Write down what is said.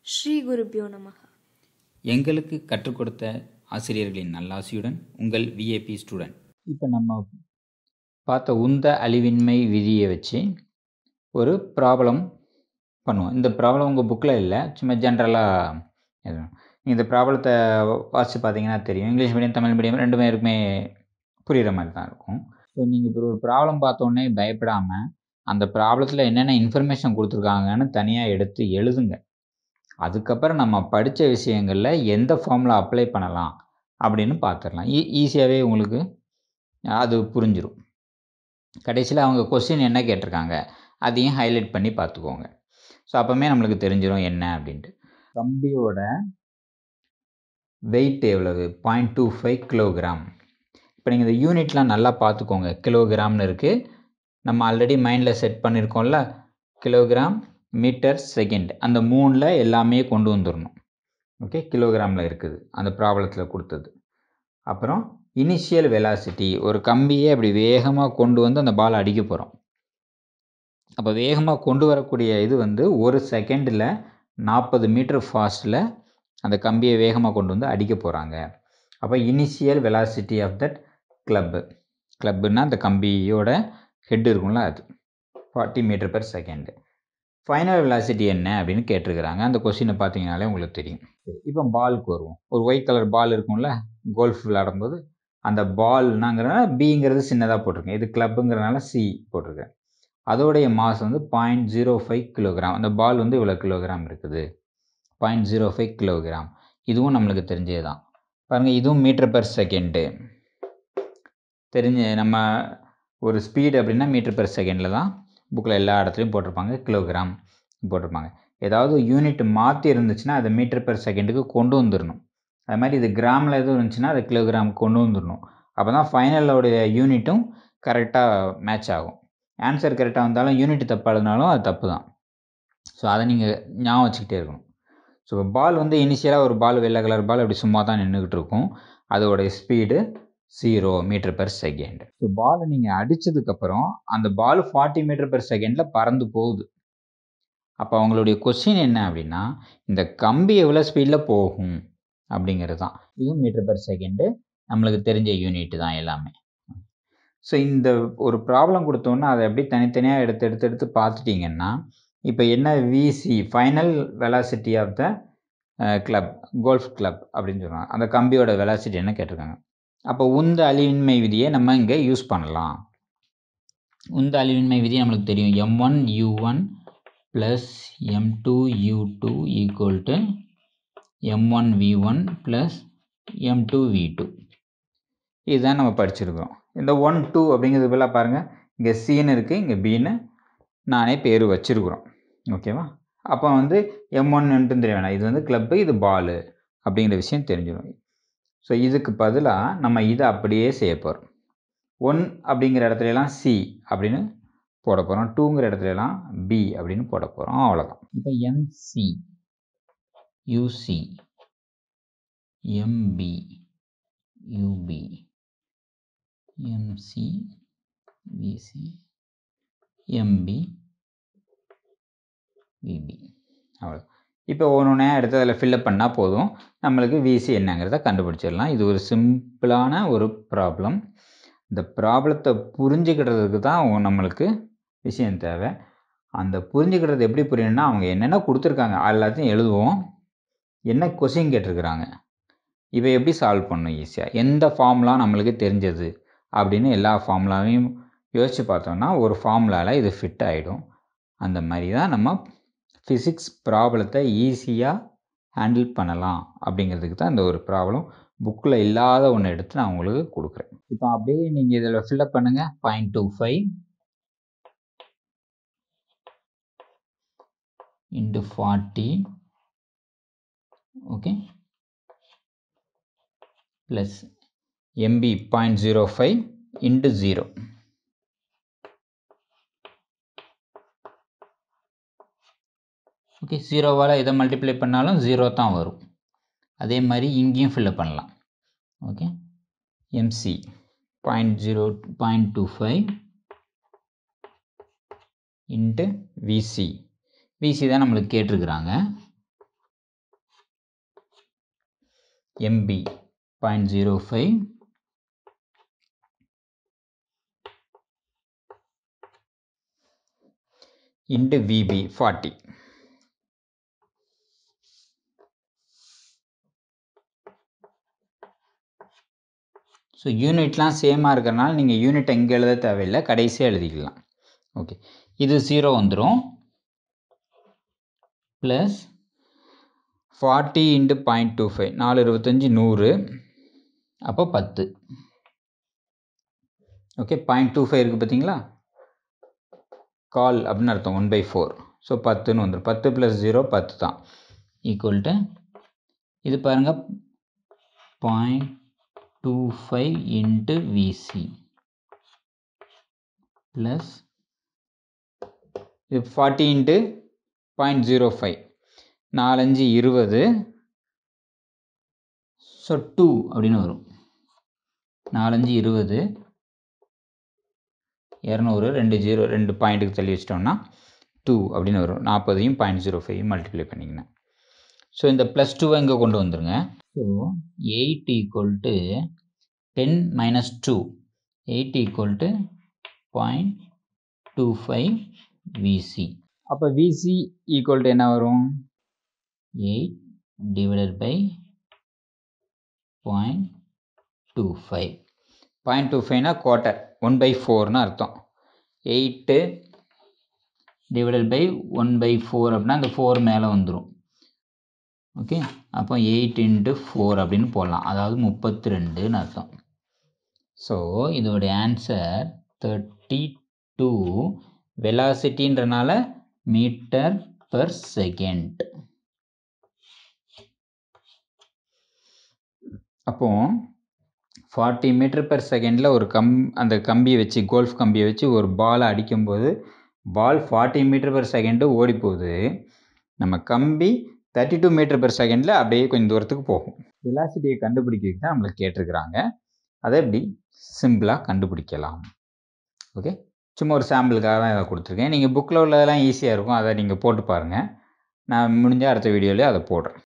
ஸ்ரீ குருபியோ நமக எங்களுக்கு கற்றுக் கொடுத்த ஆசிரியர்களின் நல்லாசியுடன் உங்கள் விஏபி ஸ்டூடெண்ட் இப்போ நம்ம பார்த்த உந்த அழிவின்மை விதியை வச்சு ஒரு ப்ராப்ளம் பண்ணுவோம் இந்த ப்ராப்ளம் உங்கள் புக்கில் இல்லை சும்மா ஜென்ரலாக இந்த ப்ராப்ளத்தை வாசித்து பார்த்தீங்கன்னா தெரியும் இங்கிலீஷ் மீடியம் தமிழ் மீடியம் ரெண்டுமே இருக்குமே புரிகிற மாதிரி தான் இருக்கும் ஸோ நீங்கள் இப்போ ஒரு ப்ராப்ளம் பார்த்தோன்னே பயப்படாமல் அந்த ப்ராப்ளத்தில் என்னென்ன இன்ஃபர்மேஷன் கொடுத்துருக்காங்கன்னு தனியாக எடுத்து எழுதுங்க அதுக்கப்புறம் நம்ம படித்த விஷயங்களில் எந்த ஃபார்மில் அப்ளை பண்ணலாம் அப்படின்னு பார்த்துடலாம் ஈ ஈஸியாகவே உங்களுக்கு அது புரிஞ்சிடும் கடைசியில் அவங்க கொஸ்டின் என்ன கேட்டிருக்காங்க அதையும் ஹைலைட் பண்ணி பார்த்துக்கோங்க ஸோ அப்போமே நம்மளுக்கு தெரிஞ்சிடும் என்ன அப்படின்ட்டு கம்பியோட வெயிட் எவ்வளவு பாயிண்ட் டூ ஃபைவ் கிலோகிராம் இப்போ நீங்கள் இந்த யூனிட்லாம் நல்லா பார்த்துக்கோங்க கிலோகிராம்னு இருக்குது நம்ம ஆல்ரெடி மைண்டில் செட் பண்ணியிருக்கோம்ல கிலோகிராம் மீட்டர் செகண்ட் அந்த மூணில் எல்லாமே கொண்டு வந்துடணும் ஓகே கிலோகிராமில் இருக்குது அந்த ப்ராப்ளத்தில் கொடுத்தது அப்புறம் இனிஷியல் வெலாசிட்டி ஒரு கம்பியை அப்படி வேகமாக கொண்டு வந்து அந்த பால் அடிக்க போகிறோம் அப்போ வேகமாக கொண்டு வரக்கூடிய இது வந்து ஒரு செகண்டில் நாற்பது மீட்டர் ஃபாஸ்ட்டில் அந்த கம்பியை வேகமாக கொண்டு வந்து அடிக்க போகிறாங்க அப்போ initial velocity of that club கிளப்புன்னா அந்த கம்பியோட ஹெட் இருக்கும்ல அது forty metre per second final velocity என்ன அப்படின்னு கேட்டிருக்கிறாங்க அந்த கொஸ்டினை பார்த்தீங்கனாலே உங்களுக்கு தெரியும் இப்போ பாலுக்கு வருவோம் ஒரு ஒயிட் கலர் பால் இருக்கும்ல கோல்ஃப் விளையாடும்போது அந்த பால்னாங்கிறனால பிங்கிறது சின்னதாக போட்டிருக்கேன் இது கிளப்புங்கிறனால சி போட்டிருக்கேன் அதோடைய மாஸ் வந்து பாயிண்ட் ஜீரோ ஃபைவ் கிலோகிராம் அந்த பால் வந்து இவ்வளோ கிலோகிராம் இருக்குது பாயிண்ட் ஜீரோ ஃபைவ் கிலோகிராம் இதுவும் நம்மளுக்கு தெரிஞ்சது தான் பாருங்கள் இதுவும் மீட்டர் பெர் செகண்டு தெரிஞ்ச நம்ம ஒரு ஸ்பீடு அப்படின்னா மீட்டர் பெர் செகண்டில் தான் புக்கில் எல்லா இடத்துலையும் போட்டிருப்பாங்க கிலோகிராம் போட்டிருப்பாங்க ஏதாவது யூனிட் மாற்றி இருந்துச்சுன்னா அதை மீட்டர் பெர் செகண்டுக்கு கொண்டு வந்துடணும் அது மாதிரி இது கிராமில் எதுவும் இருந்துச்சுன்னா அதை கிலோகிராம் கொண்டு வந்துடணும் அப்போ தான் ஃபைனலோடைய யூனிட்டும் கரெக்டாக மேட்ச் ஆகும் ஆன்சர் கரெக்டாக வந்தாலும் யூனிட் தப்பாக இருந்தாலும் அது தப்பு தான் ஸோ அதை நீங்கள் ஞாபகம் வச்சுக்கிட்டே இருக்கணும் ஸோ பால் வந்து இனிஷியலாக ஒரு பால் வெள்ளை கலர் பால் அப்படி சும்மா தான் நின்றுக்கிட்டு இருக்கும் அதோடைய speed zero metre per second so பாலை நீங்கள் அடித்ததுக்கப்புறம் அந்த பால் ஃபார்ட்டி மீட்டர் பெர் செகண்டில் பறந்து போகுது அப்போ அவங்களுடைய கொஸ்டின் என்ன அப்படின்னா இந்த கம்பி எவ்வளோ ஸ்பீடில் போகும் அப்படிங்கிறது தான் இதுவும் மீட்டர் பெர் செகண்டு நம்மளுக்கு தெரிஞ்ச யூனிட் தான் எல்லாமே ஸோ இந்த ஒரு ப்ராப்ளம் கொடுத்தோன்னா அதை எப்படி தனித்தனியாக எடுத்து எடுத்து எடுத்து பார்த்துட்டிங்கன்னா இப்போ என்ன VC final velocity of the club golf club அப்படின்னு சொல்லுவாங்க அந்த கம்பியோட வெலாசிட்டி என்ன கேட்டிருக்காங்க அப்போ உந்த அழிவின்மை விதியை நம்ம இங்கே யூஸ் பண்ணலாம் உந்த அழிவின்மை விதி நம்மளுக்கு தெரியும் M one U one plus M two U two equal to M one V one plus M two V two இதுதான் நம்ம படிச்சிருக்கிறோம் இந்த ஒன் டூ அப்படிங்கிறது போல பாருங்கள் இங்கே சின்னு இருக்குது இங்கே பின்னு நானே பேர் வச்சுருக்குறோம் ஓகேவா அப்போ வந்து எம் ஒன் தெரிய வேணாம் இது வந்து கிளப்பு இது பாலு அப்படிங்கிற விஷயம் தெரிஞ்சிடும் ஸோ இதுக்கு பதிலாக நம்ம இதை அப்படியே செய்ய போகிறோம் ஒன் அப்படிங்கிற இடத்துலலாம் சி அப்படின்னு போட போகிறோம் டூங்கிற இடத்துலலாம் பி அப்படின்னு போட போகிறோம் அவ்வளோதான் இப்போ MC UC MP UP MC VC MP VP அவ்வளோ இப்போ ஒன்று ஒன்றா எடுத்து அதில் ஃபில்லப் பண்ணால் போதும் நம்மளுக்கு விசி என்னங்கிறத கண்டுபிடிச்சிடலாம் இது ஒரு சிம்பிளான ஒரு ப்ராப்ளம் இந்த ப்ராப்ளத்தை புரிஞ்சுக்கிட்டதுக்கு தான் நம்மளுக்கு விஷயம் தேவை அந்த புரிஞ்சுக்கிறது எப்படி புரியணும்னா அவங்க என்னென்ன கொடுத்துருக்காங்க எல்லாத்தையும் எழுதுவோம் என்ன கொஷின் கேட்டிருக்கிறாங்க இவை எப்படி சால்வ் பண்ணணும் ஈஸியாக எந்த ஃபார்முலா நம்மளுக்கு தெரிஞ்சது அப்படின்னு எல்லா ஃபார்முலாவையும் யோசித்து பார்த்தோம்னா ஒரு ஃபார்முலாவில் இது ஃபிட் ஆகிடும் அந்த மாதிரி தான் நம்ம ஃபிசிக்ஸ் ப்ராப்ளத்தை ஈஸியாக ஹேண்டில் பண்ணலாம் அப்படிங்கிறதுக்கு தான் இந்த ஒரு ப்ராப்ளம் புக்கில் இல்லாத ஒன்று எடுத்து நான் உங்களுக்கு கொடுக்குறேன் இப்போ அப்படியே நீங்கள் இதில் ஃபில்லப் பண்ணுங்கள் point two five into forty okay plus MP point zero five into zero okay ஜீரோவால் எதை மல்டிப்ளை பண்ணாலும் ஜீரோ தான் வரும் அதே மாதிரி இங்கேயும் ஃபில்லப் பண்ணலாம் okay MC point zero point two five into VC VC தான் நம்மளுக்கு கேட்டிருக்கிறாங்க MP point zero five into VP forty so யூனிட்லாம் சேமாக இருக்கிறனால நீங்கள் யூனிட் எங்கே எழுத தேவையில்லை கடைசியாக எழுதிக்கலாம் ஓகே இது ஜீரோ வந்துடும் plus forty into point two five நாலு இருபத்தஞ்சி நூறு அப்போ பத்து ஓகே பாயிண்ட் டூ ஃபைவ் இருக்குது பார்த்தீங்களா கால் அப்படின்னு அர்த்தம் ஒன் பை ஃபோர் ஸோ பத்துன்னு வந்துடும் பத்து ப்ளஸ் ஜீரோ பத்து தான் ஈக்குவல் டு இது பாருங்கள் point two five into VC plus இது forty into point zero five நாலஞ்சு இருபது ஸோ டூ அப்படின்னு வரும் நாலஞ்சு இருபது இரநூறு ரெண்டு ஜீரோ ரெண்டு பாயிண்ட்டுக்கு தள்ளி வச்சிட்டோம்னா டூ அப்படின்னு வரும் நாற்பதையும் பாயிண்ட் ஜீரோ ஃபைவ் மல்டிப்ளை பண்ணிங்கன்னா ஸோ இந்த ப்ளஸ் டூவை இங்கே கொண்டு வந்துருங்க so eight equal to ten minus two eight equal to point two five VC அப்போ விசி ஈக்குவல் டு என்ன வரும் eight divided by point two five point two ஃபைவ்னா குவார்ட்டர் ஒன் பை ஃபோர்னு அர்த்தம் eight divided by one by four அப்படின்னா அந்த four மேலே வந்துடும் ஓகே அப்போ எயிட் இன்ட்டு ஃபோர் அப்படின்னு போடலாம் அதாவது முப்பத்தி ரெண்டுன்னு அர்த்தம் ஸோ இதோடைய ஆன்சர் தேர்ட்டி டூ வெலாசிட்டின்றனால மீட்டர் பர் செகண்ட் அப்போ ஃபார்ட்டி மீட்டர் பெர் செகண்டில் ஒரு கம் அந்த கம்பியை வச்சு கோல்ஃப் கம்பியை வச்சு ஒரு பாலை அடிக்கும்போது ball forty metre per second ஓடி போகுது நம்ம கம்பி தேர்ட்டி டூ மீட்டர் பெர் செகண்டில் அப்படியே கொஞ்சம் தூரத்துக்கு போகும் வெலாசிட்டியை கண்டுபிடிக்கிறதுக்கு தான் நம்மளுக்கு கேட்டிருக்கிறாங்க அதை எப்படி சிம்பிளாக கண்டுபிடிக்கலாம் ஓகே சும்மா ஒரு சாம்பிளுக்காக தான் இதை கொடுத்துருக்கேன் நீங்கள் புக்கில் உள்ளதெல்லாம் ஈஸியாக இருக்கும் அதை நீங்கள் போட்டு பாருங்கள் நான் முடிஞ்சால் அடுத்த வீடியோலேயே அதை போடுறேன்